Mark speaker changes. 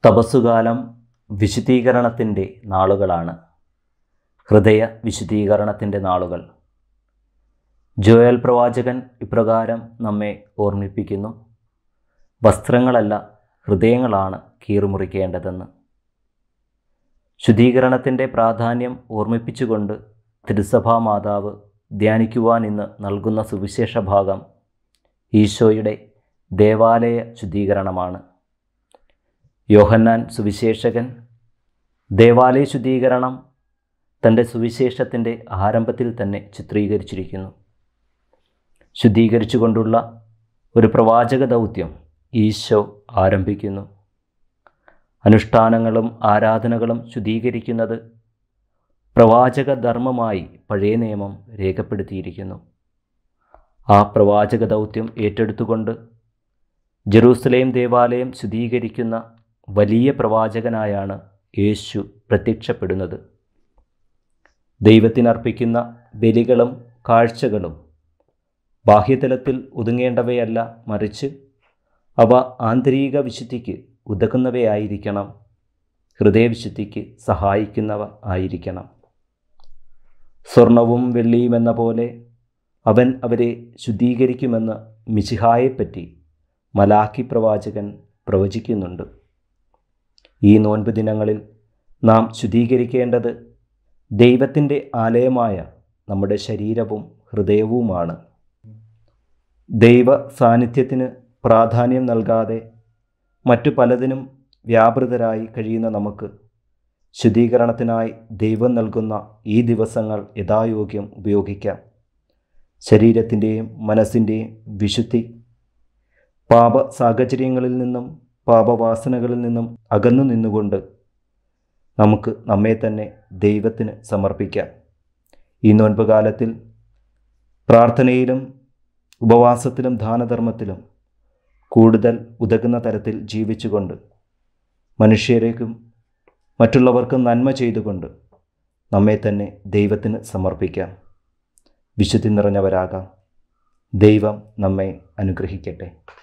Speaker 1: തപസ്സുകാലം വിശുദ്ധീകരണത്തിൻ്റെ നാളുകളാണ് ഹൃദയ വിശുദ്ധീകരണത്തിൻ്റെ നാളുകൾ ജോയൽ പ്രവാചകൻ ഇപ്രകാരം നമ്മെ ഓർമ്മിപ്പിക്കുന്നു വസ്ത്രങ്ങളല്ല ഹൃദയങ്ങളാണ് കീറുമുറിക്കേണ്ടതെന്ന് ശുദ്ധീകരണത്തിൻ്റെ പ്രാധാന്യം ഓർമ്മിപ്പിച്ചുകൊണ്ട് തിരുസഭാ മാതാവ് ധ്യാനിക്കുവാൻ ഇന്ന് നൽകുന്ന സുവിശേഷ ഭാഗം ഈശോയുടെ ദേവാലയ ശുദ്ധീകരണമാണ് യോഹന്നാൻ സുവിശേഷകൻ ദേവാലയ ശുദ്ധീകരണം തൻ്റെ സുവിശേഷത്തിൻ്റെ ആരംഭത്തിൽ തന്നെ ചിത്രീകരിച്ചിരിക്കുന്നു ശുദ്ധീകരിച്ചുകൊണ്ടുള്ള ഒരു പ്രവാചക ദൗത്യം ഈശോ ആരംഭിക്കുന്നു അനുഷ്ഠാനങ്ങളും ആരാധനകളും ശുദ്ധീകരിക്കുന്നത് പ്രവാചക ധർമ്മമായി പഴയ നിയമം രേഖപ്പെടുത്തിയിരിക്കുന്നു ആ പ്രവാചക ദൗത്യം ഏറ്റെടുത്തുകൊണ്ട് ജെറൂസലേം ദേവാലയം ശുദ്ധീകരിക്കുന്ന വലിയ പ്രവാചകനായാണ് യേശു പ്രത്യക്ഷപ്പെടുന്നത് ദൈവത്തിനർപ്പിക്കുന്ന ബലികളും കാഴ്ചകളും ബാഹ്യതലത്തിൽ ഒതുങ്ങേണ്ടവയല്ല മറിച്ച് അവ ആന്തരിക വിശുദ്ധിക്ക് ഉതകുന്നവയായിരിക്കണം ഹൃദയവിശുദ്ധിക്ക് സഹായിക്കുന്നവ ആയിരിക്കണം സ്വർണവും വെള്ളിയും എന്ന പോലെ അവൻ അവരെ ശുദ്ധീകരിക്കുമെന്ന് മിശിഹായെപ്പറ്റി മലാഖി പ്രവാചകൻ പ്രവചിക്കുന്നുണ്ട് ഈ നോൻപ് ദിനങ്ങളിൽ നാം ശുദ്ധീകരിക്കേണ്ടത് ദൈവത്തിൻ്റെ ആലയമായ നമ്മുടെ ശരീരവും ഹൃദയവുമാണ് ദൈവ സാന്നിധ്യത്തിന് പ്രാധാന്യം നൽകാതെ മറ്റു പലതിനും വ്യാപൃതരായി കഴിയുന്ന നമുക്ക് ശുദ്ധീകരണത്തിനായി ദൈവം നൽകുന്ന ഈ ദിവസങ്ങൾ യഥായോഗ്യം ഉപയോഗിക്കാം ശരീരത്തിൻ്റെയും മനസ്സിൻ്റെയും വിശുദ്ധി പാപ സാഹചര്യങ്ങളിൽ നിന്നും പാപവാസനകളിൽ നിന്നും അകന്നു നിന്നുകൊണ്ട് നമുക്ക് നമ്മെ തന്നെ ദൈവത്തിന് സമർപ്പിക്കാം ഈ നോൻപ് കാലത്തിൽ പ്രാർത്ഥനയിലും ഉപവാസത്തിലും ദാനധർമ്മത്തിലും കൂടുതൽ ഉതകുന്ന തരത്തിൽ ജീവിച്ചുകൊണ്ട് മനുഷ്യരേക്കും മറ്റുള്ളവർക്കും നന്മ ചെയ്തുകൊണ്ട് നമ്മെ തന്നെ ദൈവത്തിന് സമർപ്പിക്കാം വിശുദ്ധി നിറഞ്ഞവരാകാം ദൈവം നമ്മെ അനുഗ്രഹിക്കട്ടെ